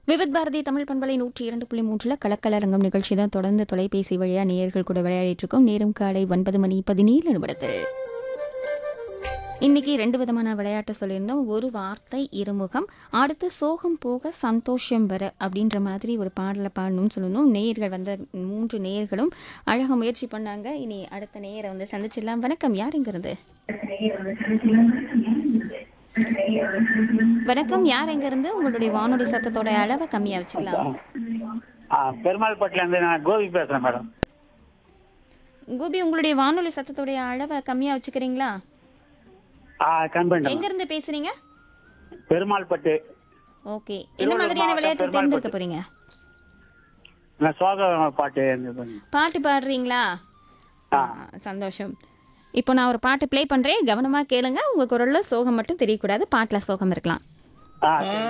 விவித் பாரதி தமிழ் பண்பலை நூற்றி இரண்டு புள்ளி மூன்றில் கலக்கலரங்கம் நிகழ்ச்சி தான் தொடர்ந்து தொலைபேசி வழியா நேயர்கள் கூட விளையாடிட்டு இருக்கோம் நேரம் காலை ஒன்பது மணி பதினேழு நிமிடத்தில் இன்னைக்கு ரெண்டு விதமான விளையாட்டு சொல்லியிருந்தோம் ஒரு வார்த்தை இருமுகம் அடுத்து சோகம் போக சந்தோஷம் வர அப்படின்ற மாதிரி ஒரு பாடலை பாடணும்னு சொல்லணும் நேயர்கள் வந்த மூன்று நேயர்களும் அழகாக முயற்சி பண்ணாங்க இனி அடுத்த நேயரை வந்து சந்திச்சிடலாம் வணக்கம் யார் இங்கிருந்து வணக்கம் யார் எங்கிருந்து உங்களுடைய வானொலி சத்தத்தோட அளவை கம்மியா வச்சுக்கலாம் ஆ பெருமாள் பட்டிலேருந்து நான் கோபி பேசுகிறேன் மேடம் கோபி உங்களுடைய வானொலி சத்தத்தோடைய அளவை கம்மியா வச்சுக்கிறீங்களா ஆ கண்பண்டம் எங்க இருந்து பேசுறீங்க பெருமாள் பட்டு ஓகே என்ன மாதிரியான மாவட்டம் விளையாட்டு பெருமாள் தேர்ந்தெடுக்க போறீங்க நான் சோக பாட்டு இது பண்ணி- பாட்டு பாடுறீங்களா ஆ. ஆ, சந்தோஷம் இப்போ நான் ஒரு பாட்டு ப்ளே பண்றேன் கவனமா கேளுங்க உங்க குரல்ல சோகம் மட்டும் தெரியக்கூடாது பாட்டுல சோகம் இருக்கலாம் ஆ